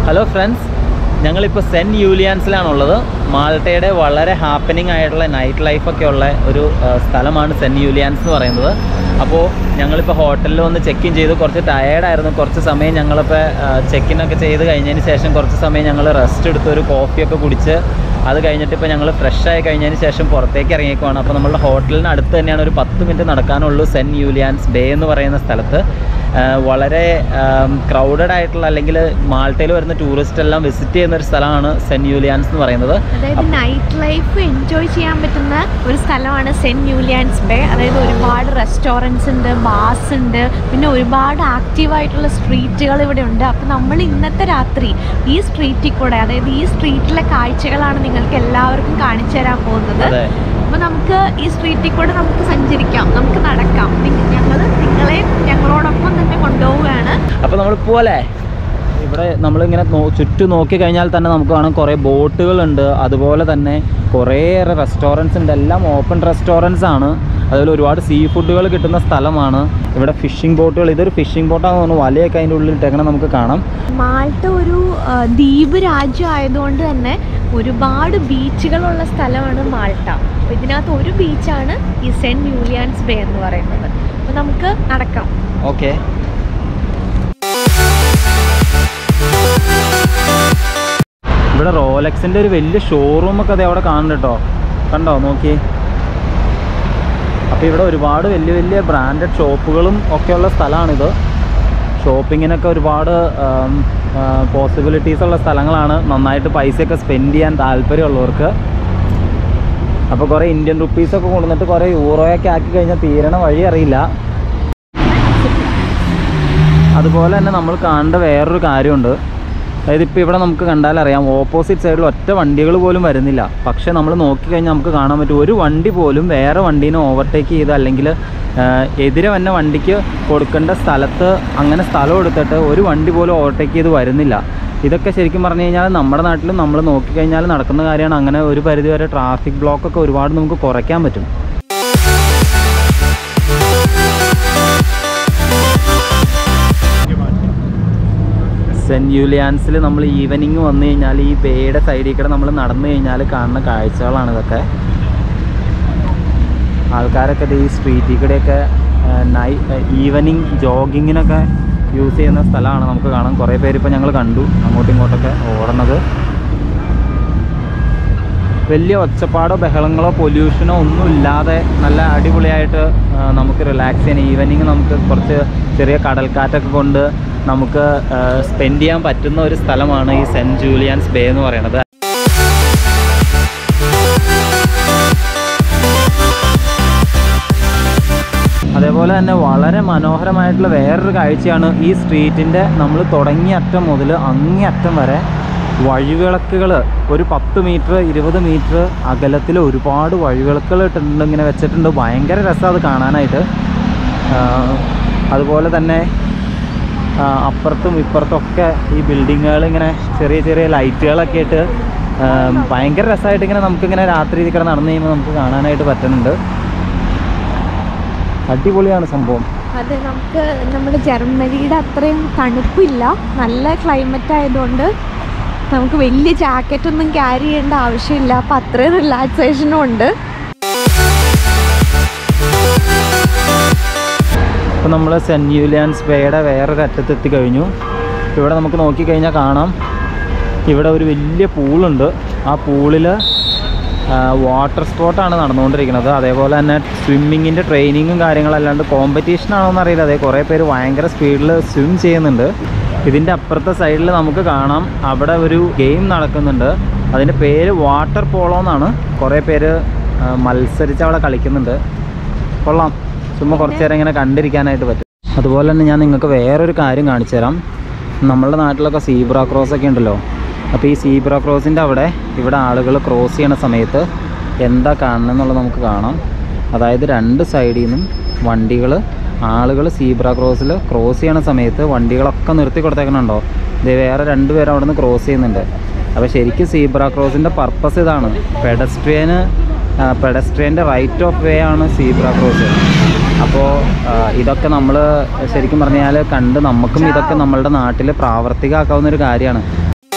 Hello friends ഞങ്ങളിപ്പോൾ saint യൂലിയാൻസിലാണുള്ളത് മാൾട്ടയുടെ വളരെ ഹാപ്പനിങ് ആയിട്ടുള്ള നൈറ്റ് ലൈഫൊക്കെ ഉള്ള ഒരു ആ, സ്ഥലമാണ് സെൻറ്റ് യൂലിയാൻസ് എന്ന് പറയുന്നത് അപ്പോൾ ഞങ്ങളിപ്പോൾ ഹോട്ടലിൽ വന്ന് ചെക്ക് ഇൻ ചെയ്ത് കുറച്ച് ടയേർഡായിരുന്നു കുറച്ച് സമയം ഞങ്ങളിപ്പോൾ ചെക്ക് ഇൻ ഒക്കെ ചെയ്ത് കഴിഞ്ഞതിന് ശേഷം കുറച്ച് സമയം ഞങ്ങൾ റെസ്റ്റ് എടുത്ത് ഒരു കോഫിയൊക്കെ കുടിച്ച് അത് കഴിഞ്ഞിട്ട് ഇപ്പോൾ ഞങ്ങൾ ഫ്രഷ് ആയി കഴിഞ്ഞതിന് ശേഷം പുറത്തേക്ക് ഇറങ്ങിയേക്കുവാണ് അപ്പോൾ നമ്മളുടെ ഹോട്ടലിന് അടുത്ത് തന്നെയാണ് ഒരു പത്ത് മിനിറ്റ് നടക്കാനുള്ളൂ സെൻറ്റ് യൂലിയാൻസ് ബേ എന്ന് പറയുന്ന സ്ഥലത്ത് ആ, വളരെ ക്രൗഡഡ് ആയിട്ടുള്ള അല്ലെങ്കിൽ മാൾട്ടയിൽ വരുന്ന ടൂറിസ്റ്റ് എല്ലാം വിസിറ്റ് ചെയ്യുന്ന ഒരു സ്ഥലമാണ് സെൻറ്റ് യൂലിയാൻസ് എന്ന് പറയുന്നത് അതായത് നൈറ്റ് ലൈഫ് എൻജോയ് ചെയ്യാൻ പറ്റുന്ന ഒരു സ്ഥലമാണ് സെൻറ്റ് യൂലിയാൻസ് ബേ അതായത് ഒരുപാട് റെസ്റ്റോറൻറ്റ്സ് ഉണ്ട് ബാർസ് ഉണ്ട് പിന്നെ ഒരുപാട് ആക്റ്റീവ് ആയിട്ടുള്ള സ്ട്രീറ്റുകൾ ഇവിടെ ഉണ്ട് അപ്പോൾ നമ്മൾ ഇന്നത്തെ രാത്രി ഈ സ്ട്രീറ്റിൽ കൂടെ അതായത് ഈ സ്ട്രീറ്റിലെ കാഴ്ചകളാണ് നിങ്ങൾക്ക് എല്ലാവർക്കും കാണിച്ചു തരാൻ പോകുന്നത് അതെ അപ്പോൾ നമുക്ക് ഈ സ്ട്രീറ്റിൽ കൂടെ നമുക്ക് സഞ്ചരിക്കാം നമുക്ക് നടക്കാം ഞങ്ങൾ നിങ്ങളെ ഞങ്ങളോടൊപ്പം തന്നെ കൊണ്ടുപോവുകയാണ് അപ്പോൾ നമ്മൾ പോലെ ഇവിടെ നമ്മളിങ്ങനെ നോ ചുറ്റും നോക്കി കഴിഞ്ഞാൽ തന്നെ നമുക്ക് കാണാം കുറേ ബോട്ടുകളുണ്ട് അതുപോലെ തന്നെ കുറേയേറെ റെസ്റ്റോറൻറ്റ്സ് ഉണ്ട് എല്ലാം ഓപ്പൺ റെസ്റ്റോറൻറ്റ്സ് ആണ് അതുപോലെ ഒരുപാട് സീ ഫുഡുകൾ കിട്ടുന്ന സ്ഥലമാണ് ഇവിടെ ഫിഷിംഗ് ബോട്ടുകൾ ഇതൊരു ഫിഷിംഗ് ബോട്ടാണെന്ന് തോന്നുന്നു വലയൊക്കെ അതിൻ്റെ ഉള്ളിൽ ഇട്ടേക്കണം നമുക്ക് കാണാം മാൾട്ട ഒരു ആ, ദ്വീപ് രാജ്യം ആയതുകൊണ്ട് തന്നെ ഒരുപാട് ബീച്ചുകളുള്ള സ്ഥലമാണ് മാൾട്ട അപ്പോൾ ഇതിനകത്ത് ഒരു ബീച്ചാണ് ഈ സെൻറ്റ് യൂലിയാൻസ് ബേ എന്ന് പറയുന്നത് അപ്പോൾ നമുക്ക് നടക്കാം ഓക്കെ ഇവിടെ റോലക്സിൻ്റെ ഒരു വലിയ ഷോറൂമൊക്കെ അതേ അവിടെ കാണുന്നുണ്ട് കേട്ടോ കണ്ടോ നോക്കി അപ്പോൾ ഇവിടെ ഒരുപാട് വലിയ വലിയ ബ്രാൻഡഡ് ഷോപ്പുകളും ഒക്കെയുള്ള സ്ഥലമാണിത് ഷോപ്പിങ്ങിനൊക്കെ ഒരുപാട് പോസിബിലിറ്റീസ് ഉള്ള സ്ഥലങ്ങളാണ് നന്നായിട്ട് പൈസയൊക്കെ സ്പെൻഡ് ചെയ്യാൻ താല്പര്യമുള്ളവർക്ക് അപ്പോൾ കുറേ ഇന്ത്യൻ റുപ്പീസൊക്കെ കൊണ്ടുവന്നിട്ട് കുറേ യൂറോയൊക്കെ ആക്കി കഴിഞ്ഞാൽ തീരണ വഴി അറിയില്ല അതുപോലെ തന്നെ നമ്മൾ കാണേണ്ട വേറൊരു കാര്യമുണ്ട് അതായത് ഇപ്പോൾ ഇവിടെ നമുക്ക് കണ്ടാൽ അറിയാം ഓപ്പോസിറ്റ് സൈഡിൽ ഒറ്റ വണ്ടികൾ പോലും വരുന്നില്ല പക്ഷേ നമ്മൾ നോക്കിക്കഴിഞ്ഞാൽ നമുക്ക് കാണാൻ പറ്റും ഒരു വണ്ടി പോലും വേറെ വണ്ടീനെ ഓവർടേക്ക് ചെയ്ത് അല്ലെങ്കിൽ എതിരെ വന്ന വണ്ടിക്ക് കൊടുക്കേണ്ട സ്ഥലത്ത് അങ്ങനെ സ്ഥലം എടുത്തിട്ട് ഒരു വണ്ടി പോലും ഓവർടേക്ക് ചെയ്ത് വരുന്നില്ല ഇതൊക്കെ ശരിക്കും പറഞ്ഞു കഴിഞ്ഞാൽ നമ്മുടെ നാട്ടിലും നമ്മൾ നോക്കിക്കഴിഞ്ഞാൽ നടക്കുന്ന കാര്യമാണ് അങ്ങനെ ഒരു പരിധിവരെ ട്രാഫിക് ബ്ലോക്കൊക്കെ ഒരുപാട് നമുക്ക് കുറയ്ക്കാൻ പറ്റും സെൻറ്റ് യൂലിയാൻസിൽ നമ്മൾ ഈവനിങ് വന്നു കഴിഞ്ഞാൽ ഈ ബേയുടെ സൈഡിൽ കൂടെ നമ്മൾ നടന്നു കഴിഞ്ഞാൽ കാണുന്ന കാഴ്ചകളാണ് ഇതൊക്കെ ആൾക്കാരൊക്കെ ദേ ഈ സ്ട്രീറ്റിൽ കൂടെയൊക്കെ നൈ ഈവനിങ് ജോഗിങ്ങിനൊക്കെ യൂസ് ചെയ്യുന്ന സ്ഥലമാണ് നമുക്ക് കാണാം കുറേ പേര് ഇപ്പോൾ ഞങ്ങൾ കണ്ടു അങ്ങോട്ടും ഇങ്ങോട്ടൊക്കെ ഓടണത് വലിയ ഒച്ചപ്പാടോ ബഹളങ്ങളോ പൊല്യൂഷനോ ഒന്നും ഇല്ലാതെ നല്ല അടിപൊളിയായിട്ട് ആ, നമുക്ക് റിലാക്സ് ചെയ്യാൻ ഈവനിങ് നമുക്ക് കുറച്ച് ചെറിയ കടൽക്കാറ്റൊക്കെ കൊണ്ട് നമുക്ക് സ്പെൻഡ് ചെയ്യാൻ പറ്റുന്ന ഒരു സ്ഥലമാണ് ഈ സെൻറ്റ് ജൂലിയാൻസ് ബേ എന്ന് പറയുന്നത് അതേപോലെ തന്നെ വളരെ മനോഹരമായിട്ടുള്ള വേറൊരു കാഴ്ചയാണ് ഈ സ്ട്രീറ്റിൻ്റെ നമ്മൾ തുടങ്ങിയ അറ്റം മുതൽ അങ്ങേ അറ്റം വരെ വഴിവിളക്കുകൾ ഒരു പത്ത് മീറ്റർ ഇരുപത് മീറ്റർ അകലത്തിൽ ഒരുപാട് വഴിവിളക്കുകൾ ഇട്ടിട്ടുണ്ട് ഇങ്ങനെ വെച്ചിട്ടുണ്ട് ഭയങ്കര രസം അത് കാണാനായിട്ട് ആഹ് അതുപോലെ തന്നെ ആഹ് അപ്പുറത്തും ഇപ്പുറത്തും ഒക്കെ ഈ ബിൽഡിങ്ങുകൾ ഇങ്ങനെ ചെറിയ ചെറിയ ലൈറ്റുകളൊക്കെ ഇട്ട് ആഹ് ഭയങ്കര രസമായിട്ട് ഇങ്ങനെ നമുക്കിങ്ങനെ രാത്രി ഇതിൽ കിടന്ന് നടന്നു കഴിയുമ്പോൾ നമുക്ക് കാണാനായിട്ട് പറ്റുന്നുണ്ട് അടിപൊളിയാണ് സംഭവം അത് നമുക്ക് നമ്മുടെ ജർമ്മനിയുടെ അത്രയും തണുപ്പില്ല നല്ല ക്ലൈമറ്റ് ആയതുകൊണ്ട് നമുക്ക് വലിയ ജാക്കറ്റ് ഒന്നും ക്യാരി ചെയ്യേണ്ട ആവശ്യമില്ല അപ്പം അത്രയും റിലാക്സേഷനും ഉണ്ട് ഇപ്പോൾ നമ്മൾ സെൻറ്റ് യൂലിയാൻസ് ബേയുടെ വേറൊരു അറ്റത്തെത്തി കഴിഞ്ഞു ഇവിടെ നമുക്ക് നോക്കിക്കഴിഞ്ഞാൽ കാണാം ഇവിടെ ഒരു വലിയ പൂളുണ്ട് ആ പൂളിൽ വാട്ടർ സ്പോർട്ടാണ് നടന്നുകൊണ്ടിരിക്കുന്നത് അതേപോലെ തന്നെ സ്വിമ്മിങ്ങിൻ്റെ ട്രെയിനിങ്ങും കാര്യങ്ങളല്ലാണ്ട് കോമ്പറ്റീഷൻ ആണോന്ന് അറിയില്ല അതേ കുറേ പേര് ഭയങ്കര സ്പീഡിൽ സ്വിം ചെയ്യുന്നുണ്ട് ഇതിൻ്റെ അപ്പുറത്തെ സൈഡിൽ നമുക്ക് കാണാം അവിടെ ഒരു ഗെയിം നടക്കുന്നുണ്ട് അതിൻ്റെ പേര് വാട്ടർ പോളോ എന്നാണ് കുറേ പേര് ആ, മത്സരിച്ച് അവിടെ കളിക്കുന്നുണ്ട് കൊള്ളാം ചുമ്മാ കുറച്ച് നേരം ഇങ്ങനെ കണ്ടിരിക്കാനായിട്ട് പറ്റും അതുപോലെ തന്നെ ഞാൻ നിങ്ങൾക്ക് വേറൊരു കാര്യം കാണിച്ചു തരാം നമ്മളുടെ നാട്ടിലൊക്കെ സീബ്ര ക്രോസ് ഒക്കെ ഉണ്ടല്ലോ അപ്പോൾ ഈ സീബ്ര ക്രോസിൻ്റെ അവിടെ ഇവിടെ ആളുകൾ ക്രോസ് ചെയ്യണ സമയത്ത് എന്താ കാണണം എന്നുള്ളത് നമുക്ക് കാണാം അതായത് രണ്ട് സൈഡിൽ നിന്നും വണ്ടികൾ ആളുകൾ സീബ്ര ക്രോസിൽ ക്രോസ് ചെയ്യണ സമയത്ത് വണ്ടികളൊക്കെ നിർത്തി കൊടുത്തേക്കണുണ്ടോ ഇത് വേറെ രണ്ട് പേരും അവിടെ നിന്ന് ക്രോസ് ചെയ്യുന്നുണ്ട് അപ്പോൾ ശരിക്കും സീബ്ര ക്രോസിൻ്റെ പർപ്പസ് ഇതാണ് പെഡസ്ട്രിയന് പെഡസ്ട്രിയൻ്റെ റൈറ്റ് ഓഫ് വേ ആണ് സീബ്ര ക്രോസ് അപ്പോൾ ഇതൊക്കെ നമ്മൾ ശരിക്കും പറഞ്ഞാൽ കണ്ട് നമുക്കും ഇതൊക്കെ നമ്മളുടെ നാട്ടിൽ പ്രാവർത്തികമാക്കാവുന്ന ഒരു കാര്യമാണ്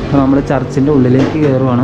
അപ്പോൾ നമ്മൾ ചർച്ചിൻ്റെ ഉള്ളിലേക്ക് കയറുവാണ്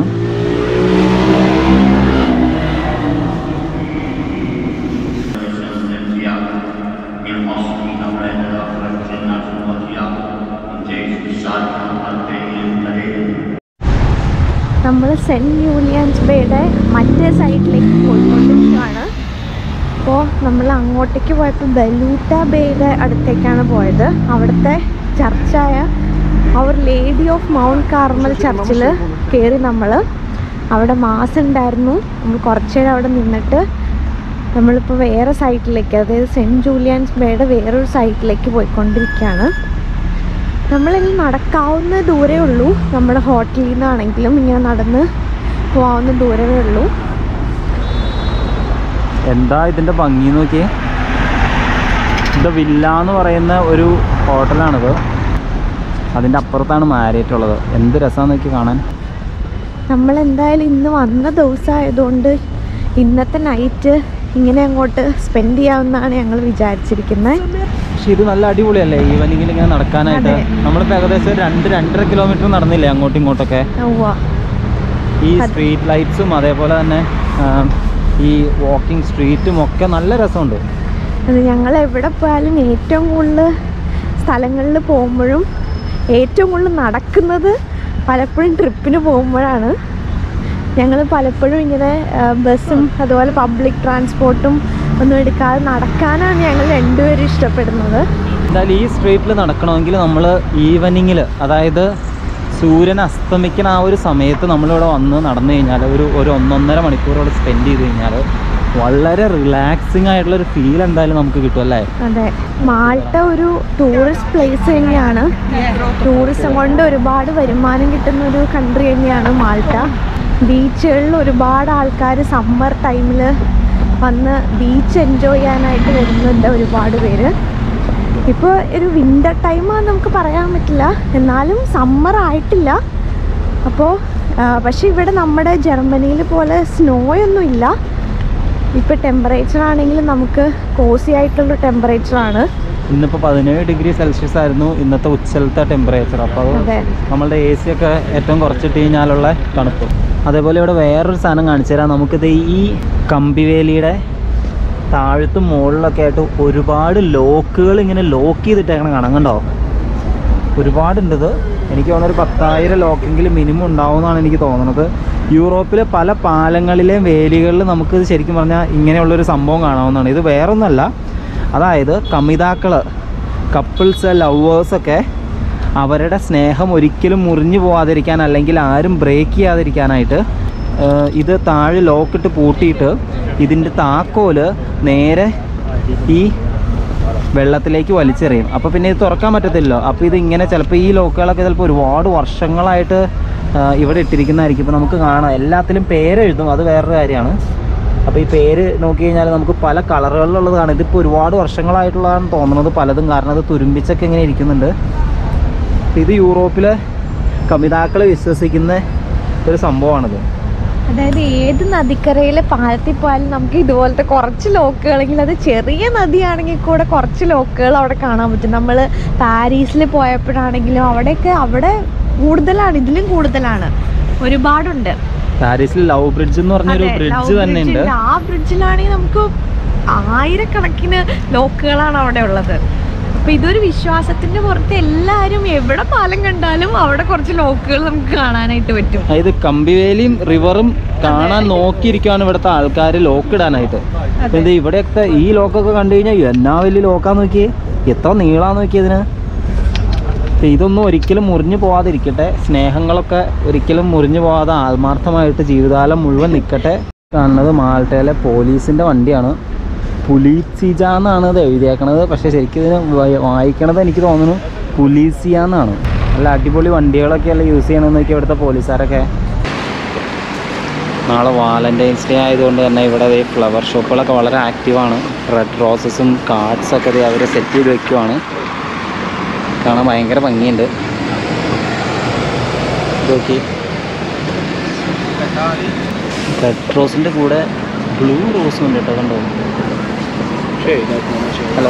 നമ്മൾ സെൻറ്റ് യൂലിയൻസ് ബേയുടെ മറ്റേ സൈഡിലേക്ക് പോയിക്കൊണ്ടിരിക്കുകയാണ് അപ്പോൾ നമ്മൾ അങ്ങോട്ടേക്ക് പോയപ്പോൾ ബലൂട്ട ബേയുടെ അടുത്തേക്കാണ് പോയത് അവിടുത്തെ ചർച്ചായ our lady of mount Carmel ചർച്ചിൽ കയറി നമ്മൾ അവിടെ മാസം ഉണ്ടായിരുന്നു നമ്മൾ കുറച്ച് നേരം അവിടെ നിന്നിട്ട് നമ്മളിപ്പോൾ വേറെ സൈറ്റിലേക്ക് അതായത് സെൻറ്റ് ജൂലിയൻസ് ബേയുടെ വേറൊരു സൈറ്റിലേക്ക് പോയിക്കൊണ്ടിരിക്കുകയാണ് നമ്മളിനി നടക്കാവുന്ന ദൂരേ ഉള്ളൂ നമ്മുടെ ഹോട്ടലിൽ നിന്നാണെങ്കിലും ഇങ്ങനെ നടന്ന് പോകാവുന്ന ദൂരമേ ഉള്ളൂ എന്താ ഇതിൻ്റെ ഭംഗി നോക്കിയേ ഇത് വില്ല എന്ന് പറയുന്ന ഒരു ഹോട്ടലാണിത് അതിൻ്റെ അപ്പുറത്താണ് മാരിയറ്റ് ഉള്ളത് എന്ത് രസമാണെന്ന് നോക്കി കാണാൻ നമ്മൾ എന്തായാലും ഇന്ന് വന്ന ദിവസമായതുകൊണ്ട് ഇന്നത്തെ നൈറ്റ് ഇങ്ങനെ അങ്ങോട്ട് സ്പെൻഡ് ചെയ്യാമെന്നാണ് ഞങ്ങൾ വിചാരിച്ചിരിക്കുന്നത് പക്ഷെ ഇത് നല്ല അടിപൊളിയല്ലേ ഈവനിങ്ങിൽ ഇങ്ങനെ നടക്കാനായിട്ട് അതെ. നമ്മളിപ്പോൾ ഏകദേശം ഒരു രണ്ട് രണ്ടര കിലോമീറ്റർ നടന്നില്ലേ അങ്ങോട്ടും ഇങ്ങോട്ടൊക്കെ ഉവ്വ ഈ അതെ. സ്ട്രീറ്റ് ലൈറ്റ്സും അതേപോലെ തന്നെ ആ, ഈ വാക്കിംഗ് സ്ട്രീറ്റും ഒക്കെ നല്ല രസമുണ്ട് അത് ഞങ്ങൾ എവിടെ പോയാലും ഏറ്റവും കൂടുതൽ സ്ഥലങ്ങളിൽ പോകുമ്പോഴും ഏറ്റവും കൂടുതൽ നടക്കുന്നത് പലപ്പോഴും ട്രിപ്പിന് പോകുമ്പോഴാണ് ഞങ്ങൾ പലപ്പോഴും ഇങ്ങനെ ആ, ബസ്സും അതുപോലെ പബ്ലിക് ട്രാൻസ്പോർട്ടും ഒന്നും എടുക്കാതെ നടക്കാനാണ് ഞങ്ങൾ രണ്ടുപേരും ഇഷ്ടപ്പെടുന്നത് എന്തായാലും ഈ സ്ട്രീറ്റിൽ നടക്കണമെങ്കിൽ നമ്മൾ ഈവനിങ്ങിൽ അതായത് സൂര്യൻ അസ്തമിക്കുന്ന ആ ഒരു സമയത്ത് നമ്മളിവിടെ വന്ന് നടന്നു കഴിഞ്ഞാൽ ഒരു ഒരു ഒന്നൊന്നര മണിക്കൂറോടെ സ്പെൻഡ് ചെയ്ത് കഴിഞ്ഞാൽ വളരെ റിലാക്സിങ് ആയിട്ടുള്ള ഒരു ഫീൽ എന്തായാലും നമുക്ക് കിട്ടും അല്ലേ അതെ മാൾട്ട ഒരു ടൂറിസ്റ്റ് പ്ലേസ് തന്നെയാണ് ടൂറിസം കൊണ്ട് ഒരുപാട് വരുമാനം കിട്ടുന്ന ഒരു കൺട്രി തന്നെയാണ് മാൾട്ട ബീച്ചുകളിൽ ഒരുപാട് ആൾക്കാർ സമ്മർ ടൈമിൽ വന്ന് ബീച്ച് എൻജോയ് ചെയ്യാനായിട്ട് വരുന്നുണ്ട് ഒരുപാട് പേര് ഇപ്പോൾ ഒരു വിൻ്റർ ടൈമാണെന്ന് നമുക്ക് പറയാൻ പറ്റില്ല എന്നാലും സമ്മർ ആയിട്ടില്ല അപ്പോൾ പക്ഷേ ഇവിടെ നമ്മുടെ ജർമ്മനിയിൽ പോലെ സ്നോയൊന്നും ഇല്ല ഇപ്പോൾ ടെമ്പറേച്ചർ ആണെങ്കിലും നമുക്ക് കോസി ആയിട്ടുള്ള ടെമ്പറേച്ചറാണ് ഇന്നിപ്പോൾ പതിനേഴ് ഡിഗ്രി സെൽഷ്യസ് ആയിരുന്നു ഇന്നത്തെ ഉച്ചലത്തെ ടെമ്പറേച്ചർ അപ്പോൾ അത് അതെ നമ്മളുടെ എ സി ഒക്കെ ഏറ്റവും കുറച്ചിട്ട് കഴിഞ്ഞാലുള്ള തണുപ്പ് അതേപോലെ ഇവിടെ വേറൊരു സാധനം കാണിച്ചു തരാം നമുക്കിത് ഈ കമ്പിവേലിയുടെ താഴത്തും മുകളിലൊക്കെ ആയിട്ട് ഒരുപാട് ലോക്കുകൾ ഇങ്ങനെ ലോക്ക് ചെയ്തിട്ടേക്കണം കാണാൻ കണ്ടോ ഒരുപാടുണ്ട് ഇത് എനിക്ക് തോന്നുന്നു ഒരു പത്തായിരം ലോക്കെങ്കിലും മിനിമം ഉണ്ടാവുമെന്നാണ് എനിക്ക് തോന്നുന്നത് യൂറോപ്പിലെ പല പാലങ്ങളിലെയും വേലികളിൽ നമുക്ക് ഇത് ശരിക്കും പറഞ്ഞാൽ ഇങ്ങനെയുള്ളൊരു സംഭവം കാണാവുന്നതാണ് ഇത് വേറൊന്നല്ല അതായത് കമിതാക്കൾ കപ്പിൾസ് ലവേഴ്സൊക്കെ അവരുടെ സ്നേഹം ഒരിക്കലും മുറിഞ്ഞു പോകാതിരിക്കാൻ അല്ലെങ്കിൽ ആരും ബ്രേക്ക് ചെയ്യാതിരിക്കാനായിട്ട് ഏഹ്, ഇത് താഴെ ലോക്കിട്ട് പൂട്ടിയിട്ട് ഇതിൻ്റെ താക്കോല് നേരെ ഈ വെള്ളത്തിലേക്ക് വലിച്ചെറിയും അപ്പോൾ പിന്നെ ഇത് തുറക്കാൻ പറ്റത്തില്ലല്ലോ അപ്പോൾ ഇത് ഇങ്ങനെ ചിലപ്പോൾ ഈ ലോക്കുകളൊക്കെ ചിലപ്പോൾ ഒരുപാട് വർഷങ്ങളായിട്ട് ആ, ഇവിടെ ഇട്ടിരിക്കുന്നതായിരിക്കും ഇപ്പോൾ നമുക്ക് കാണാം എല്ലാത്തിലും പേരെഴുതും അത് വേറൊരു കാര്യമാണ് അപ്പോൾ ഈ പേര് നോക്കി കഴിഞ്ഞാൽ നമുക്ക് പല കളറുകളിലുള്ളത് കാണാം ഇതിപ്പോൾ ഒരുപാട് വർഷങ്ങളായിട്ടുള്ളതാണ് തോന്നുന്നത് പലതും കാരണം അത് തുരുമ്പിച്ചൊക്കെ ഇങ്ങനെ ഇരിക്കുന്നുണ്ട് ഇത് യൂറോപ്പിലെ കമിതാക്കൾ വിശ്വസിക്കുന്ന ഒരു സംഭവമാണിത് അതായത് ഏത് നദിക്കരയിലെ പാലത്തിൽ പോയാലും നമുക്ക് ഇതുപോലത്തെ കുറച്ച് ലോക്കുകളെങ്കിൽ അത് ചെറിയ നദിയാണെങ്കിൽ കൂടെ കുറച്ച് ലോക്കുകൾ അവിടെ കാണാൻ പറ്റും നമ്മൾ പാരീസിൽ പോയപ്പോഴാണെങ്കിലും അവിടെയൊക്കെ അവിടെ കൂടുതലാണ് ഇതിലും കൂടുതലാണ് ഒരുപാടുണ്ട് പാരീസിൽ ലവ് ബ്രിഡ്ജ് എന്ന് പറഞ്ഞൊരു അതെ, ബ്രിഡ്ജ് ലവ് തന്നെ ഉണ്ട് ബ്രിഡ്ജ്. ആ ബ്രിഡ്ജിലാണെങ്കിൽ നമുക്ക് ആയിരക്കണക്കിന് ലോക്കുകളാണ് അവിടെ ഉള്ളത് അപ്പൊ ഇതൊരു വിശ്വാസത്തിന്റെ പുറത്ത് എല്ലാവരും എവിടെ പാലം കണ്ടാലും അവിടെ കുറച്ച് ലോക്കുകൾ നമുക്ക് കാണാനായിട്ട് പറ്റും അതായത് കമ്പിവേലിയും റിവറും കാണാൻ നോക്കിയിരിക്കുകയാണ് ഇവിടുത്തെ ആൾക്കാർ ലോക്ക് ഇടാനായിട്ട് അപ്പൊ ഇത് ഇവിടെയൊക്കെ ഈ ലോക്കൊക്കെ കണ്ടു കഴിഞ്ഞാൽ എന്നാ വലിയ ലോക്കാന്ന് നോക്കിയേ എത്ര നീളാന്ന് നോക്കിയതിന് അപ്പൊ ഇതൊന്നും ഒരിക്കലും മുറിഞ്ഞു പോവാതിരിക്കട്ടെ സ്നേഹങ്ങളൊക്കെ ഒരിക്കലും മുറിഞ്ഞു പോവാതെ ആത്മാർത്ഥമായിട്ട് ജീവിതകാലം മുഴുവൻ നിൽക്കട്ടെ കാണുന്നത് മാൾട്ടയിലെ പോലീസിൻ്റെ വണ്ടിയാണ് പുലീസിജ എന്നാണ് ഇത് എഴുതിയേക്കണത് പക്ഷേ ശരിക്കും ഇതിന് വായി- വായിക്കണത് എനിക്ക് തോന്നുന്നു പുലീസിയ എന്നാണ് നല്ല അടിപൊളി വണ്ടികളൊക്കെ അല്ല യൂസ് ചെയ്യണമെന്ന് നോക്കി ഇവിടുത്തെ പോലീസുകാരൊക്കെ നാളെ വാലൻറ്റൈൻസ് ഡേ ആയതുകൊണ്ട് തന്നെ ഇവിടെ ഈ ഫ്ലവർ ഷോപ്പുകളൊക്കെ വളരെ ആക്റ്റീവാണ് റെഡ് റോസസും കാർഡ്സൊക്കെ ഇത് അവർ സെറ്റ് ചെയ്ത് വെക്കുവാണ് കാണാൻ ഭയങ്കര ഭംഗിയുണ്ട് ഇത് നോക്കി റെഡ് റോസിൻ്റെ കൂടെ ബ്ലൂ റോസും ഉണ്ട് കേട്ടോ കണ്ടോ ഹലോ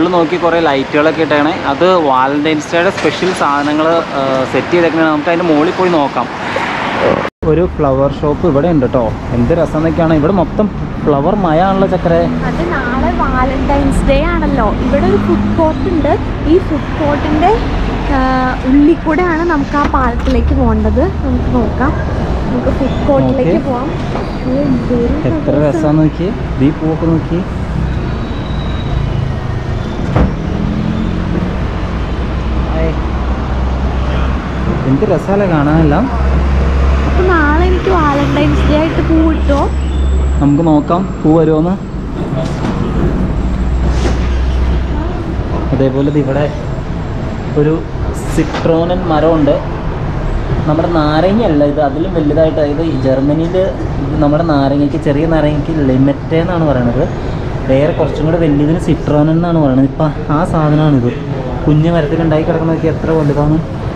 നോക്കി കുറേ ലൈറ്റുകളൊക്കെ ഇട്ടേണേ അത് വാലന്റൈൻസ് ഡേയുടെ സ്പെഷ്യൽ സാധനങ്ങൾ സെറ്റ് ചെയ്തേക്കണേ നമുക്ക് അതിൻ്റെ മുകളിൽ പോയി നോക്കാം ഒരു ഫ്ലവർ ഷോപ്പ് ഇവിടെ ഉണ്ട് കേട്ടോ എന്ത് രസം എന്നൊക്കെയാണ് ഇവിടെ മൊത്തം ഫ്ലവർ മയാണല്ലോ ചക്കരെ അത് നാളെ വാലന്റൈൻസ് ഡേ ആണല്ലോ ഇവിടെ ഒരു ഫുഡ് കോർട്ട് ഉണ്ട് ഈ ഫുഡ് കോർട്ടിന്റെ ഉള്ളിൽ കൂടെയാണ് നമുക്ക് ആ പാലത്തിലേക്ക് പോകേണ്ടത് നമുക്ക് നോക്കാം നമുക്ക് ഫുഡ് കോർട്ടിലേക്ക് Okay. പോവാം ഓ, എന്തൊരു എത്ര രസം. രസമാന്ന് നോക്കി ദീ പൂവൊക്കെ നോക്കി ഹായ്. എന്ത് രസമല്ലേ കാണാനെല്ലാം അപ്പൊ നാളെ എനിക്ക് വാലന്റൈൻസ് ഡേ ആയിട്ട് പൂ കിട്ടുമോ നമുക്ക് നോക്കാം പൂ വരുമോന്ന് അതേപോലെ ദേ ഇവിടെ ഒരു സിട്രോനൻ മരമുണ്ട് നമ്മുടെ നാരങ്ങയല്ല ഇത് അതിലും വലുതായിട്ട് ഇത് ജർമ്മനിയിൽ നമ്മുടെ നാരങ്ങയ്ക്ക് ചെറിയ നാരങ്ങയ്ക്ക് ലിമിറ്റ് എന്നാണ് പറയണത് വേറെ കുറച്ചും കൂടെ വലിയതിന് സിട്രോനൻ എന്നാണ് പറയുന്നത് ഇപ്പം ആ സാധനമാണിത് കുഞ്ഞു മരത്തിൽ ഉണ്ടായി കിടക്കുന്നതൊക്കെ എത്ര വലുതാണ്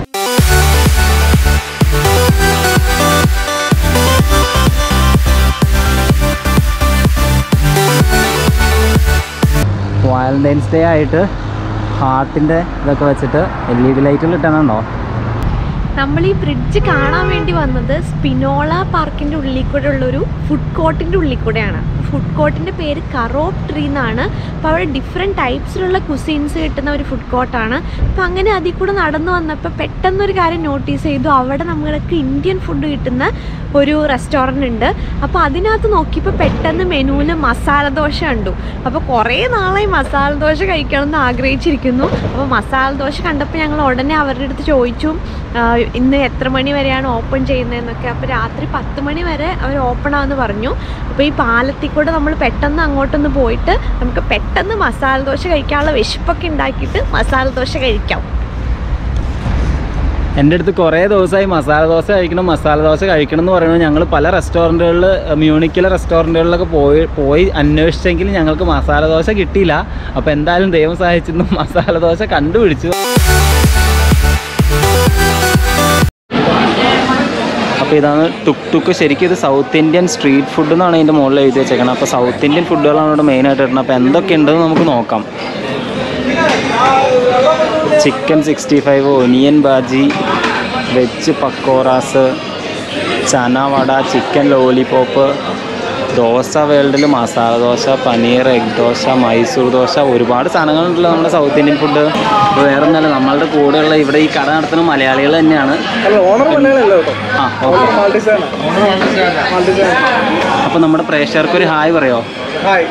വാലന്റൈൻസ് ഡേ ആയിട്ട് ഹാർട്ടിൻ്റെ ഇതൊക്കെ വെച്ചിട്ട് എൽ ഇ ഡി ലൈറ്റുകൾ ഇട്ടാണോ നമ്മൾ ഈ ബ്രിഡ്ജ് കാണാൻ വേണ്ടി വന്നത് സ്പിനോള പാർക്കിന്റെ ഉള്ളിൽ കൂടെ ഉള്ള ഒരു ഫുഡ് കോർട്ടിന്റെ ഉള്ളിൽ കൂടെയാണ് ഫുഡ് കോർട്ടിന്റെ പേര് കറോപ്പ് ട്രീ എന്നാണ് അപ്പോൾ അവിടെ ഡിഫറെൻറ്റ് ടൈപ്സിലുള്ള കുസീൻസ് കിട്ടുന്ന ഒരു ഫുഡ് കോർട്ടാണ് അപ്പോൾ അങ്ങനെ അതിൽ കൂടെ നടന്നു വന്നപ്പോൾ പെട്ടെന്നൊരു കാര്യം നോട്ടീസ് ചെയ്തു അവിടെ നമ്മൾക്ക് ഇന്ത്യൻ ഫുഡ് കിട്ടുന്ന ഒരു റെസ്റ്റോറൻ്റ് ഉണ്ട് അപ്പോൾ അതിനകത്ത് നോക്കിയപ്പോൾ പെട്ടെന്ന് മെനുവിൽ മസാല ദോശ കണ്ടു അപ്പോൾ കുറേ നാളായി മസാല ദോശ കഴിക്കണം എന്ന് ആഗ്രഹിച്ചിരിക്കുന്നു അപ്പോൾ മസാല ദോശ കണ്ടപ്പോൾ ഞങ്ങൾ ഉടനെ അവരുടെ അടുത്ത് ചോദിച്ചു ആ, ഇന്ന് എത്ര മണി വരെയാണ് ഓപ്പൺ ചെയ്യുന്നതെന്നൊക്കെ അപ്പോൾ രാത്രി പത്ത് മണി വരെ അവർ ഓപ്പൺ ആണെന്ന് പറഞ്ഞു അപ്പോൾ ഈ പാലത്തിൽ കൂടെ നമ്മൾ പെട്ടെന്ന് അങ്ങോട്ടൊന്ന് പോയിട്ട് നമുക്ക് പെട്ടെന്ന് മസാല ദോശ കഴിക്കാനുള്ള വിശപ്പൊക്കെ ഉണ്ടാക്കിയിട്ട് മസാല ദോശ കഴിക്കാം എൻ്റെ അടുത്ത് കുറേ ദിവസമായി മസാല ദോശ കഴിക്കണം മസാല ദോശ കഴിക്കണം എന്ന് പറയുന്നത് ഞങ്ങൾ പല റെസ്റ്റോറൻറ്റുകളിൽ മ്യൂണിക്കിലെ റെസ്റ്റോറൻറ്റുകളിലൊക്കെ പോയി പോയി അന്വേഷിച്ചെങ്കിലും ഞങ്ങൾക്ക് മസാല ദോശ കിട്ടിയില്ല അപ്പോൾ എന്തായാലും ദൈവം സഹായിച്ചിരുന്നു മസാല ദോശ കണ്ടുപിടിച്ചു അപ്പോൾ ഇതാണ് ടുക് ടുക്ക് ശരിക്കും ഇത് സൗത്ത് ഇന്ത്യൻ സ്ട്രീറ്റ് ഫുഡ് എന്നാണ് ഇതിൻ്റെ മുകളിൽ എഴുതി വെച്ചേക്കുന്നത് അപ്പോൾ സൗത്ത് ഇന്ത്യൻ ഫുഡുകളാണ് ഇവിടെ മെയിനായിട്ട് ഇടുന്നത് അപ്പോൾ എന്തൊക്കെയുണ്ടെന്ന് നമുക്ക് നോക്കാം chicken sixty five onion bhaji veg pakoras chana vada chicken lollipop dosa വേൾഡിൽ മസാല ദോശ പനീർ എഗ് ദോശ മൈസൂർ ദോശ ഒരുപാട് സാധനങ്ങളുണ്ടല്ലോ നമ്മുടെ സൗത്ത് ഇന്ത്യൻ ഫുഡ് വേറെ ഒന്നല്ല നമ്മളുടെ കൂടെയുള്ള ഇവിടെ ഈ കട നടത്തുന്ന മലയാളികൾ തന്നെയാണ് അല്ല ഓണർ മലയാളമല്ല കേട്ടോ ആ ഓക്കെ മാൾട്ടീസാണ് മാൾട്ടീസാണ് അപ്പോൾ നമ്മുടെ പ്രേക്ഷകർക്ക് ഒരു ഹായ് പറയോ ഹായ്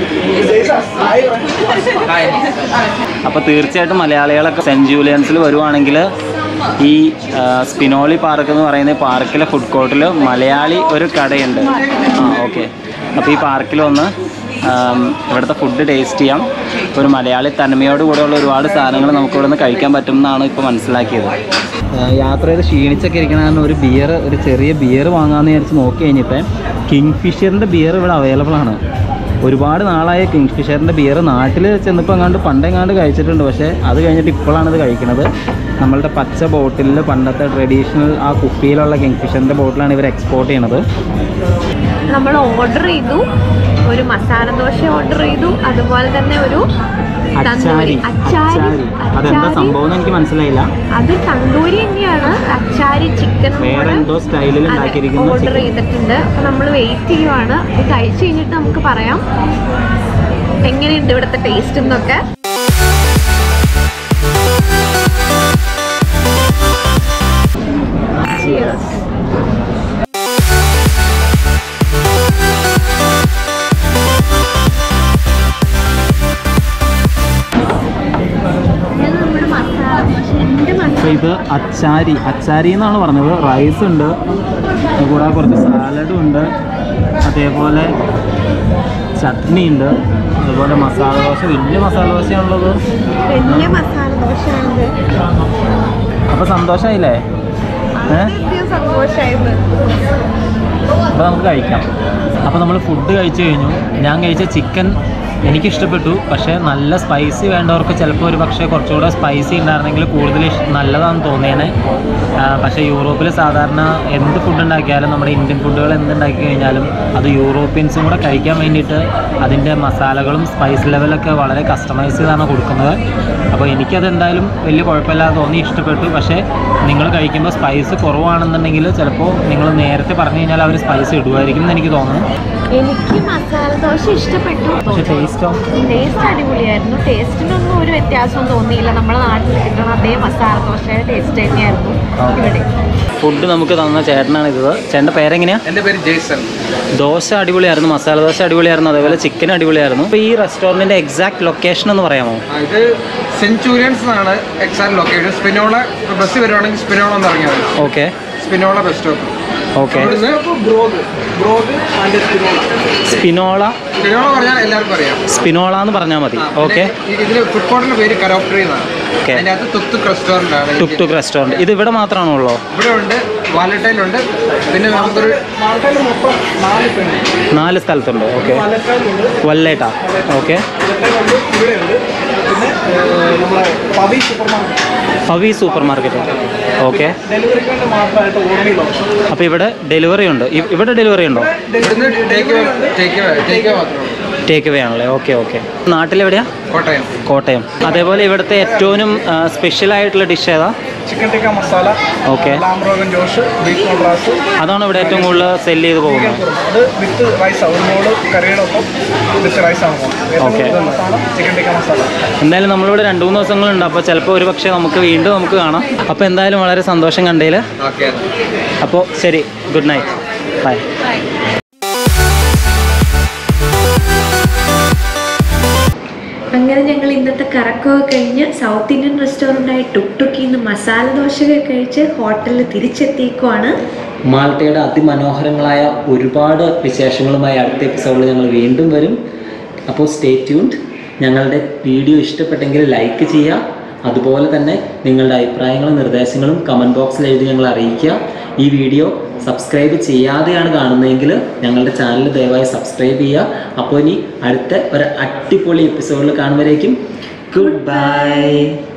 ഹായ് അപ്പോൾ തീർച്ചയായിട്ടും മലയാളികളൊക്കെ സെൻറ്റ് ജൂലിയൻസിൽ വരുവാണെങ്കിൽ ഈ ആ, സ്പിനോളി പാർക്ക് എന്ന് പറയുന്ന പാർക്കിലെ ഫുഡ് കോർട്ടിൽ മലയാളി ഒരു കടയുണ്ട് ആ ഓക്കെ അപ്പോൾ ഈ പാർക്കിൽ വന്ന് ആം, ഇവിടുത്തെ ഫുഡ് ടേസ്റ്റ് ചെയ്യാം ഒരു മലയാളി തനിമയോട് കൂടെയുള്ള ഒരുപാട് സാധനങ്ങൾ നമുക്ക് ഇവിടെ നിന്ന് കഴിക്കാൻ പറ്റും എന്നാണ് ഇപ്പോൾ മനസ്സിലാക്കിയത് യാത്ര ചെയ്ത് ക്ഷീണിച്ചൊക്കെ ഇരിക്കണ കാരണം ഒരു ബിയർ ഒരു ചെറിയ ബിയർ വാങ്ങാമെന്ന് വിചാരിച്ച് നോക്കി കഴിഞ്ഞപ്പോൾ കിങ് ഫിഷറിൻ്റെ ബിയർ ഇവിടെ അവൈലബിൾ ആണ് ഒരുപാട് നാളായ കിങ് ഫിഷറിൻ്റെ ബിയർ നാട്ടിൽ ചെന്നപ്പോൾ എങ്ങാണ്ട് പണ്ടെങ്ങാണ്ട് കഴിച്ചിട്ടുണ്ട് പക്ഷേ അത് കഴിഞ്ഞിട്ട് ഇപ്പോഴാണ് ഇത് കഴിക്കുന്നത് നമ്മളുടെ പച്ച ബോട്ടിലിൽ പണ്ടത്തെ ട്രഡീഷണൽ ആ കുപ്പിയിലുള്ള കിങ് ഫിഷറിൻ്റെ ബോട്ടിലാണ് ഇവർ എക്സ്പോർട്ട് ചെയ്യണത് നമ്മൾ ഓർഡർ ചെയ്തു ഒരു മസാല ദോശ ഓർഡർ ചെയ്തു അതുപോലെ തന്നെ ഒരു തന്തൂരി അച്ചാരി അച്ചാരി അതെന്താ അച്ചാരി സംഭവം എന്ന് എനിക്ക് മനസ്സിലായില്ല അത് തന്തൂരി തന്നെയാണ് അച്ചാരി ചിക്കൻ വേറെ എന്തോ സ്റ്റൈലിൽ ഉണ്ടാക്കിയിരിക്കുന്ന ഓർഡർ chicken. ചെയ്തിട്ടുണ്ട് അപ്പൊ നമ്മൾ വെയിറ്റ് ചെയ്യുവാണ് ഇത് കഴിച്ചു കഴിഞ്ഞിട്ട് നമുക്ക് പറയാം എങ്ങനെയുണ്ട് ഇവിടുത്തെ ടേസ്റ്റ് എന്നൊക്കെ Cheers. ഇത് നമ്മുടെ മസാല ദോശ എൻ്റെ അപ്പോൾ മസാല ഇത് അച്ചാരി അച്ചാരി എന്നാണ് പറഞ്ഞത് റൈസ് ഉണ്ട് കൂടാതെ കുറച്ച് സാലഡും ഉണ്ട് അതേപോലെ ചട്നി ഉണ്ട് അതുപോലെ മസാല ദോശ വലിയ മസാല ദോശയാണുള്ളത് വലിയ മസാല ദോശയാണിത് അപ്പോൾ സന്തോഷമായില്ലേ ഏ ആദ്യം സന്തോഷമായിരുന്നു അപ്പോൾ നമുക്ക് കഴിക്കാം അപ്പോൾ നമ്മൾ ഫുഡ് കഴിച്ചു കഴിഞ്ഞു ഞാൻ കഴിച്ച ചിക്കൻ എനിക്ക് ഇഷ്ടപ്പെട്ടു പക്ഷേ നല്ല സ്പൈസി വേണ്ടവർക്ക് ചിലപ്പോൾ ഒരു പക്ഷേ കുറച്ചുകൂടെ സ്പൈസി ഉണ്ടായിരുന്നെങ്കിൽ കൂടുതൽ ഇഷ്- നല്ലതാണെന്ന് തോന്നിയേനെ ആ, പക്ഷേ യൂറോപ്പിൽ സാധാരണ എന്ത് ഫുഡ് ഉണ്ടാക്കിയാലും നമ്മുടെ ഇന്ത്യൻ ഫുഡുകൾ എന്തുണ്ടാക്കി കഴിഞ്ഞാലും അത് യൂറോപ്യൻസും കൂടെ കഴിക്കാൻ വേണ്ടിയിട്ട് അതിൻ്റെ മസാലകളും സ്പൈസ് ലെവലൊക്കെ വളരെ കസ്റ്റമൈസ് ചെയ്താണ് കൊടുക്കുന്നത് അപ്പോൾ എനിക്കത് എന്തായാലും വലിയ കുഴപ്പമില്ലാതെ തോന്നി ഇഷ്ടപ്പെട്ടു പക്ഷേ നിങ്ങൾ കഴിക്കുമ്പോൾ സ്പൈസ് കുറവാണെന്നുണ്ടെങ്കിൽ ചിലപ്പോൾ നിങ്ങൾ നേരത്തെ പറഞ്ഞു കഴിഞ്ഞാൽ അവർ സ്പൈസ് ഇടുമായിരിക്കും എന്ന് എനിക്ക് തോന്നുന്നു എനിക്ക് മസാല ദോശ ഇഷ്ടപ്പെട്ടു പക്ഷേ ടേസ്റ്റോ ടേസ്റ്റ് അടിപൊളിയായിരുന്നു ടേസ്റ്റിനൊന്നും ഒരു വ്യത്യാസവും തോന്നിയില്ല നമ്മുടെ നാട്ടിൽ കിട്ടുന്ന അതേ മസാല ദോശയുടെ ടേസ്റ്റ് തന്നെയായിരുന്നു ഇവിടെ ഫുഡ് നമുക്ക് തന്ന ചേട്ടനാണ് ഇത് ചേട്ടൻ്റെ പേരെങ്ങനെയാണ് എൻ്റെ പേര് ജെയ്സൺ ദോശ അടിപൊളിയായിരുന്നു മസാല ദോശ അടിപൊളിയായിരുന്നു അതേപോലെ ചിക്കൻ അടിപൊളിയായിരുന്നു അപ്പോൾ ഈ റെസ്റ്റോറൻറ്റിൻ്റെ എക്സാക്ട് ലൊക്കേഷൻ എന്ന് പറയാമോ ആ, ഇത് സെഞ്ചൂരിയൻസ് എന്നാണ് എക്സാക്ട് ലൊക്കേഷൻ സ്പിനോള ബസ് വരുവാണെങ്കിൽ സ്പിനോള എന്ന് ഇറങ്ങിയാൽ മതി okay Spinola bus stop okay ഇവിടുന്ന് ബ്രോഗ് ബ്രോഗ് ആൻഡ് സ്പിനോള സ്പിനോള സ്പിനോള പറഞ്ഞാൽ എല്ലാവർക്കും അറിയാം സ്പിനോള എന്ന് പറഞ്ഞാൽ മതി ആ, ഓക്കെ പിന്നെ ഈ- ഇതിന് ഫുഡ് കോർട്ടിന്റെ പേര് കരോപ്ട്രി എന്നാണ് Okay. അതിൻ്റെ അകത്ത് തുക്തുക് റെസ്റ്റോറൻ്റ് ആണ് ടുക് ടുക് റെസ്റ്റോറൻറ്റ് ഇത് ഇവിടെ മാത്രമാണോ ഉള്ളോ ഇവിടെ ഉണ്ട് വാലട്ടയിലുണ്ട് പിന്നെ നമുക്കൊരു മാൾട്ടയിൽ മൊത്തം നാല് പെണ്ണ് നാല് സ്ഥലത്തുണ്ട് ഓക്കെ പാലക്കാടുണ്ട് വല്ലേട്ടാ ഓക്കെ ഇവിടെയുണ്ട് ഇവിടെയുണ്ട് പിന്നെ ഏഹ്, നമ്മുടെ Pavi super market Pavi super market okay ഡെലിവറിക്ക് വേണ്ടി മാത്രമായിട്ട് ഓൺലൈൻ ഓപ്ഷൻ അപ്പോൾ ഇവിടെ ഡെലിവറി ഉണ്ട് ഇ- ഇവിടെ ഡെലിവറി ഉണ്ടോ ഇവിടുന്ന് ടേക്ക് ടേക്ക് ടേക്ക് മാത്രമേ ഉള്ളൂ ടേക്ക് അവേ ആണല്ലേ ഓക്കെ ഓക്കെ നാട്ടിലെവിടെയാ കോട്ടയം കോട്ടയം അതേപോലെ ഇവിടുത്തെ ഏറ്റവും സ്പെഷ്യൽ ആയിട്ടുള്ള ഡിഷ് ഏതാ chicken tikka masala okay ലാംബ്രോഗൻ Josh beef Madras അതാണ് ഇവിടെ ഏറ്റവും കൂടുതൽ സെല് ചെയ്ത് പോകുന്നത് അത് വിത്ത് റൈസ് ഒരു മോള് കറിയുടെ ഒപ്പം വിത്ത് റൈസ് ആണ് Okay. ചിക്കൻ ടിക്ക മസാല എന്തായാലും നമ്മളിവിടെ രണ്ട് മൂന്ന് ദിവസങ്ങളുണ്ട് അപ്പോൾ ചിലപ്പോൾ ഒരു പക്ഷേ നമുക്ക് വീണ്ടും നമുക്ക് കാണാം അപ്പോൾ എന്തായാലും വളരെ സന്തോഷം കണ്ടതിൽ ഓക്കെ അപ്പോൾ ശരി ഗുഡ് നൈറ്റ് ബൈ അങ്ങനെ ഞങ്ങൾ ഇന്നത്തെ കറക്കമൊക്കെ കഴിഞ്ഞ് സൗത്ത് ഇന്ത്യൻ റെസ്റ്റോറൻ്റായ ടുക് ടുക്കിൽ നിന്ന് മസാല ദോശയൊക്കെ കഴിച്ച് ഹോട്ടലിൽ തിരിച്ചെത്തിയേക്കുവാണ് മാൾട്ടയുടെ അതിമനോഹരങ്ങളായ ഒരുപാട് വിശേഷങ്ങളുമായി അടുത്ത എപ്പിസോഡിൽ ഞങ്ങൾ വീണ്ടും വരും അപ്പോൾ സ്റ്റേ ട്യൂൺഡ് ഞങ്ങളുടെ വീഡിയോ ഇഷ്ടപ്പെട്ടെങ്കിൽ ലൈക്ക് ചെയ്യുക അതുപോലെ തന്നെ നിങ്ങളുടെ അഭിപ്രായങ്ങളും നിർദ്ദേശങ്ങളും കമൻറ്റ് ബോക്സിൽ എഴുതി ഞങ്ങൾ അറിയിക്കുക ഈ വീഡിയോ സബ്സ്ക്രൈബ് ചെയ്യാതെയാണ് കാണുന്നതെങ്കിൽ ഞങ്ങളുടെ ചാനൽ ദയവായി സബ്സ്ക്രൈബ് ചെയ്യുക അപ്പോൾ ഇനി അടുത്ത ഒരു അടിപൊളി എപ്പിസോഡിൽ കാണുമ്പോഴേക്കും ഗുഡ് ബൈ